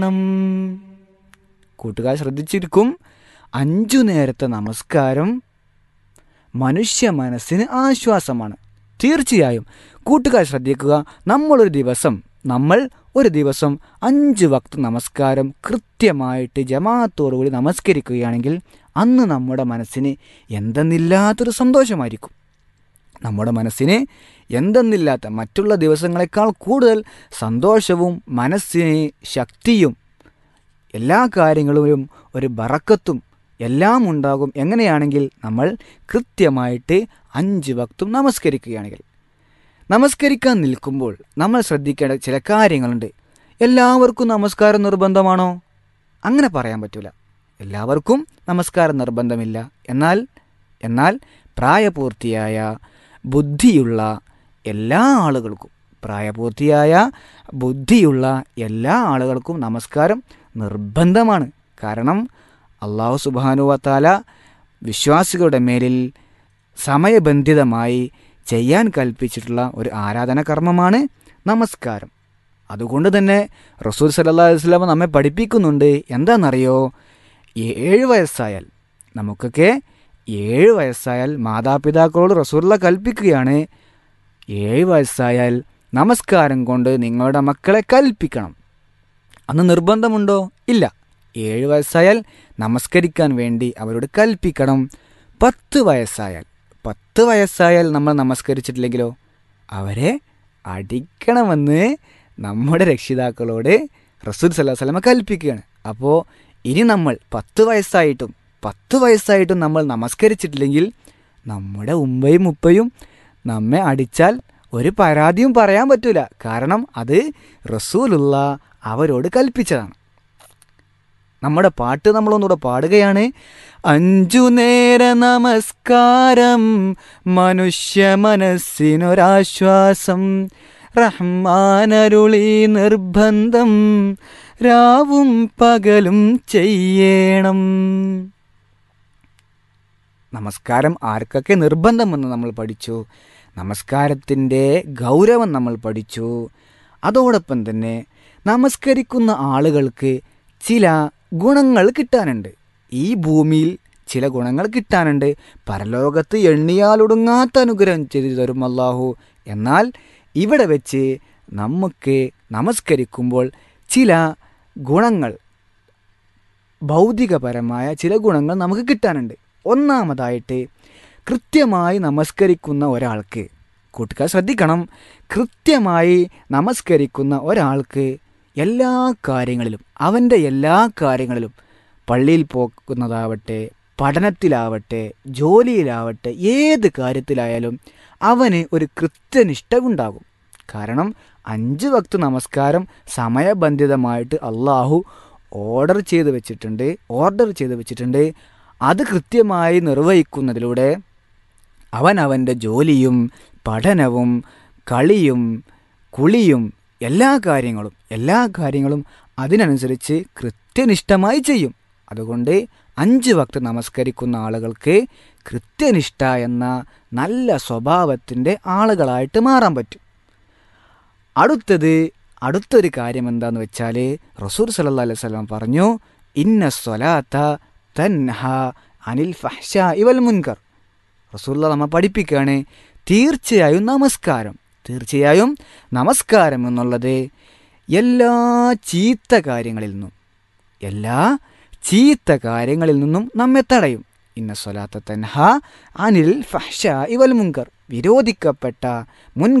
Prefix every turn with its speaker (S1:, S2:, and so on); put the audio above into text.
S1: ണം. കൂട്ടുകാർ ശ്രദ്ധിച്ചിരിക്കും അഞ്ചു നേരത്തെ നമസ്കാരം മനുഷ്യ മനസ്സിന് ആശ്വാസമാണ് തീർച്ചയായും കൂട്ടുകാർ ശ്രദ്ധിക്കുക നമ്മളൊരു ദിവസം നമ്മൾ ഒരു ദിവസം അഞ്ച് വക്ത് നമസ്കാരം കൃത്യമായിട്ട് ജമാഅത്തോടുകൂടി നമസ്കരിക്കുകയാണെങ്കിൽ അന്ന് നമ്മുടെ മനസ്സിന് എന്തെന്നില്ലാത്തൊരു സന്തോഷമായിരിക്കും നമ്മുടെ മനസ്സിന് എന്തെന്നില്ലാത്ത മറ്റുള്ള ദിവസങ്ങളെക്കാൾ കൂടുതൽ സന്തോഷവും മനസ്സിന് ശക്തിയും എല്ലാ കാര്യങ്ങളിലും ഒരു ബറക്കത്തും എല്ലാം ഉണ്ടാകും എങ്ങനെയാണെങ്കിൽ നമ്മൾ കൃത്യമായിട്ട് അഞ്ച് വക്തും നമസ്കരിക്കുകയാണെങ്കിൽ നമസ്കരിക്കാൻ നിൽക്കുമ്പോൾ നമ്മൾ ശ്രദ്ധിക്കേണ്ട ചില കാര്യങ്ങളുണ്ട് എല്ലാവർക്കും നമസ്കാരം നിർബന്ധമാണോ അങ്ങനെ പറയാൻ പറ്റില്ല എല്ലാവർക്കും നമസ്കാരം നിർബന്ധമില്ല എന്നാൽ എന്നാൽ പ്രായപൂർത്തിയായ ബുദ്ധിയുള്ള എല്ലാ ആളുകൾക്കും പ്രായപൂർത്തിയായ ബുദ്ധിയുള്ള എല്ലാ ആളുകൾക്കും നമസ്കാരം നിർബന്ധമാണ് കാരണം അള്ളാഹു സുബാനുവത്താല വിശ്വാസികളുടെ മേലിൽ സമയബന്ധിതമായി ചെയ്യാൻ കൽപ്പിച്ചിട്ടുള്ള ഒരു ആരാധന കർമ്മമാണ് നമസ്കാരം അതുകൊണ്ട് തന്നെ റസൂൽ സല്ലാ വസ്ലാം നമ്മെ പഠിപ്പിക്കുന്നുണ്ട് എന്താണെന്നറിയോ ഏഴ് വയസ്സായാൽ നമുക്കൊക്കെ ഏഴ് വയസ്സായാൽ മാതാപിതാക്കളോട് റസൂല്ല കൽപ്പിക്കുകയാണ് ഏഴ് വയസ്സായാൽ നമസ്കാരം കൊണ്ട് നിങ്ങളുടെ മക്കളെ കൽപ്പിക്കണം അന്ന് നിർബന്ധമുണ്ടോ ഇല്ല ഏഴ് വയസ്സായാൽ നമസ്കരിക്കാൻ വേണ്ടി അവരോട് കൽപ്പിക്കണം പത്ത് വയസ്സായാൽ പത്ത് വയസ്സായാൽ നമ്മൾ നമസ്കരിച്ചിട്ടില്ലെങ്കിലോ അവരെ അടിക്കണമെന്ന് നമ്മുടെ രക്ഷിതാക്കളോട് റസൂൽ സല്ലാ വല്ലമ കൽപ്പിക്കുകയാണ് അപ്പോൾ ഇനി നമ്മൾ പത്ത് വയസ്സായിട്ടും പത്ത് വയസ്സായിട്ടും നമ്മൾ നമസ്കരിച്ചിട്ടില്ലെങ്കിൽ നമ്മുടെ ഉമ്മയും ഉപ്പയും നമ്മെ അടിച്ചാൽ ഒരു പരാതിയും പറയാൻ പറ്റൂല കാരണം അത് റസൂലുള്ള അവരോട് കൽപ്പിച്ചതാണ് നമ്മുടെ പാട്ട് നമ്മളൊന്നുകൂടെ പാടുകയാണ് അഞ്ചു നേര നമസ്കാരം മനുഷ്യ മനസ്സിനൊരാശ്വാസം റഹ്മാനരുളി നിർബന്ധം രാവും പകലും ചെയ്യണം നമസ്കാരം ആർക്കൊക്കെ നിർബന്ധമെന്ന് നമ്മൾ പഠിച്ചു നമസ്കാരത്തിൻ്റെ ഗൗരവം നമ്മൾ പഠിച്ചു അതോടൊപ്പം തന്നെ നമസ്കരിക്കുന്ന ആളുകൾക്ക് ചില ഗുണങ്ങൾ കിട്ടാനുണ്ട് ഈ ഭൂമിയിൽ ചില ഗുണങ്ങൾ കിട്ടാനുണ്ട് പരലോകത്ത് എണ്ണിയാലൊടുങ്ങാത്ത അനുഗ്രഹം ചെയ്തു തരും അള്ളാഹു എന്നാൽ ഇവിടെ വെച്ച് നമുക്ക് നമസ്കരിക്കുമ്പോൾ ചില ഗുണങ്ങൾ ഭൗതികപരമായ ചില ഗുണങ്ങൾ നമുക്ക് കിട്ടാനുണ്ട് ഒന്നാമതായിട്ട് കൃത്യമായി നമസ്കരിക്കുന്ന ഒരാൾക്ക് കൂട്ടുകാർ ശ്രദ്ധിക്കണം കൃത്യമായി നമസ്കരിക്കുന്ന ഒരാൾക്ക് എല്ലാ കാര്യങ്ങളിലും അവൻ്റെ എല്ലാ കാര്യങ്ങളിലും പള്ളിയിൽ പോകുന്നതാവട്ടെ പഠനത്തിലാവട്ടെ ജോലിയിലാവട്ടെ ഏത് കാര്യത്തിലായാലും അവന് ഒരു കൃത്യനിഷ്ഠ ഉണ്ടാകും കാരണം അഞ്ച് വക്ത് നമസ്കാരം സമയബന്ധിതമായിട്ട് അള്ളാഹു ഓർഡർ ചെയ്ത് വെച്ചിട്ടുണ്ട് ഓർഡർ ചെയ്ത് വെച്ചിട്ടുണ്ട് അത് കൃത്യമായി നിർവഹിക്കുന്നതിലൂടെ അവൻ അവൻ്റെ ജോലിയും പഠനവും കളിയും കുളിയും എല്ലാ കാര്യങ്ങളും എല്ലാ കാര്യങ്ങളും അതിനനുസരിച്ച് കൃത്യനിഷ്ഠമായി ചെയ്യും അതുകൊണ്ട് അഞ്ച് വക്ത് നമസ്കരിക്കുന്ന ആളുകൾക്ക് കൃത്യനിഷ്ഠ എന്ന നല്ല സ്വഭാവത്തിൻ്റെ ആളുകളായിട്ട് മാറാൻ പറ്റും അടുത്തത് അടുത്തൊരു കാര്യം എന്താന്ന് വെച്ചാൽ റസൂർ സല്ലാ അലൈഹി സ്വലാം പറഞ്ഞു ഇന്ന സ്വലാത്ത തൻഹ അനിൽ ഫഹ്ഷ ഇവൽ മുൻകർ റസൂല്ല നമ്മ പഠിപ്പിക്കുകയാണ് തീർച്ചയായും നമസ്കാരം തീർച്ചയായും നമസ്കാരം എന്നുള്ളത് എല്ലാ ചീത്ത കാര്യങ്ങളിൽ നിന്നും എല്ലാ ചീത്ത കാര്യങ്ങളിൽ നിന്നും നമ്മെ തടയും ഇന്ന സ്വലാത്ത തൻഹ അനിൽ ഫഹ്ഷ ഇവൽ മുൻകർ വിരോധിക്കപ്പെട്ട മുൻ